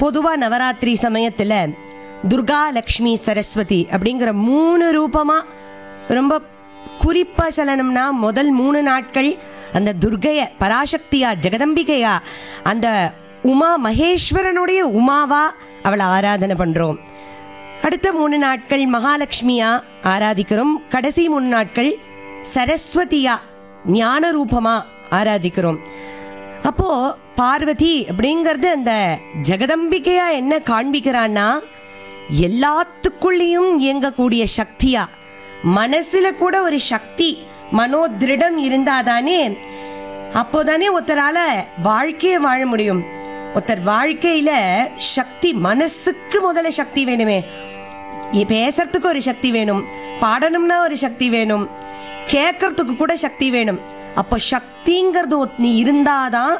பொதுவாக நவராத்திரி சமயத்தில் துர்கா லக்ஷ்மி சரஸ்வதி அப்படிங்கிற மூணு ரூபமாக ரொம்ப குறிப்பாக சொல்லணும்னா முதல் மூணு நாட்கள் அந்த துர்கைய பராசக்தியா ஜெகதம்பிகையா அந்த உமா மகேஸ்வரனுடைய உமாவா அவளை ஆராதனை பண்ணுறோம் அடுத்த மூணு நாட்கள் மகாலட்சுமியா ஆராதிக்கிறோம் கடைசி மூணு நாட்கள் சரஸ்வதியா ஞான ரூபமா ஆராதிக்கிறோம் அப்போ பார்வதி அப்படிங்கிறது அந்த ஜெகதம்பிகையா என்ன காண்பிக்கிறான்னா எல்லாத்துக்குள்ளேயும் இயங்கக்கூடிய சக்தியா மனசுல கூட ஒரு சக்தி மனோதிருடம் இருந்தாதானே அப்போதானே ஒருத்தரால வாழ்க்கையை வாழ முடியும் ஒருத்தர் வாழ்க்கையில சக்தி மனசுக்கு முதல்ல சக்தி வேணுமே இ- பேசுறதுக்கு ஒரு சக்தி வேணும் பாடணும்னா ஒரு சக்தி வேணும் கேட்கறதுக்கு கூட சக்தி வேணும் அப்போ சக்திங்கிறது ஒத்- நீ இருந்தாதான்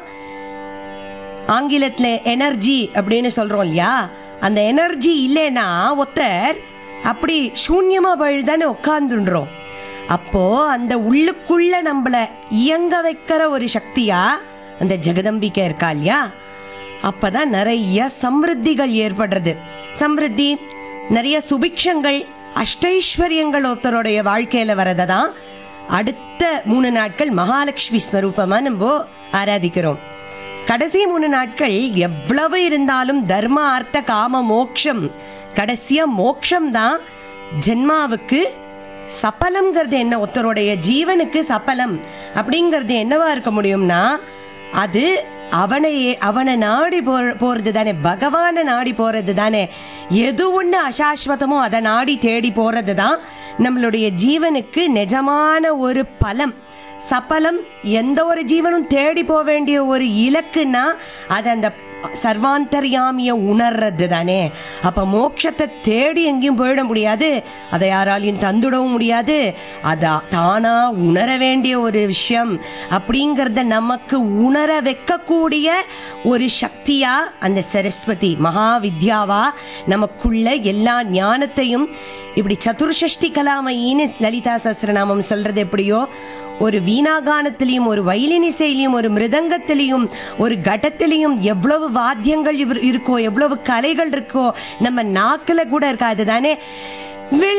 ஆங்கிலத்தில் எனர்ஜி அப்படின்னு சொல்கிறோம் இல்லையா அந்த எனர்ஜி இல்லைன்னா ஒருத்தர் அப்படி சூன்யமாக பழுதானே உட்காந்துன்றோம் அப்போ அந்த உள்ளுக்குள்ள நம்மள இயங்க வைக்கிற ஒரு சக்தியா அந்த ஜெகதம்பிக்கை இருக்கா இல்லையா அப்பதான் நிறைய சம்ருத்திகள் ஏற்படுறது சம்ருத்தி நிறைய சுபிக்ஷங்கள் அஷ்டைஸ்வரியங்கள் ஒருத்தருடைய வாழ்க்கையில வரதை தான் அடுத்த மூணு நாட்கள் மகாலட்சுமி ஸ்வரூபமா நம்ம ஆராதிக்கிறோம் கடைசி மூணு நாட்கள் எவ்வளவு இருந்தாலும் தர்ம அர்த்த காம மோக்ஷம் கடைசியா மோக்ஷம் தான் ஜென்மாவுக்கு சபலம்ங்கிறது என்ன ஒருத்தருடைய ஜீவனுக்கு சபலம் அப்படிங்கிறது என்னவா இருக்க முடியும்னா அது அவனையே அவனை நாடி போ போறது தானே பகவானை நாடி போறது தானே எது ஒன்று அசாஸ்வதமோ அதை நாடி தேடி போறது தான் நம்மளுடைய ஜீவனுக்கு நிஜமான ஒரு பலம் சபலம் எந்த ஒரு ஜீவனும் தேடி போக வேண்டிய ஒரு இலக்குன்னா அது அந்த சர்வாந்தர்யாமிய உணர்றது தானே அப்ப மோட்சத்தை தேடி எங்கேயும் போயிட முடியாது அதை யாராலையும் தந்துடவும் முடியாது அதை தானா உணர வேண்டிய ஒரு விஷயம் அப்படிங்கிறத நமக்கு உணர வைக்கக்கூடிய ஒரு சக்தியா அந்த சரஸ்வதி மகாவித்யாவா நமக்குள்ள எல்லா ஞானத்தையும் இப்படி சதுர்ஷஷ்டி கலாமையின்னு லலிதா சஹஸ்ரநாமம் சொல்றது எப்படியோ ஒரு வீணாகானத்திலையும் ஒரு வயலின் இசையிலையும் ஒரு மிருதங்கத்திலையும் ஒரு கடத்திலையும் எவ்வளவு வாத்தியங்கள் இவர் இருக்கோ எவ்வளவு கலைகள் இருக்கோ நம்ம நாக்கில் கூட இருக்காது தானே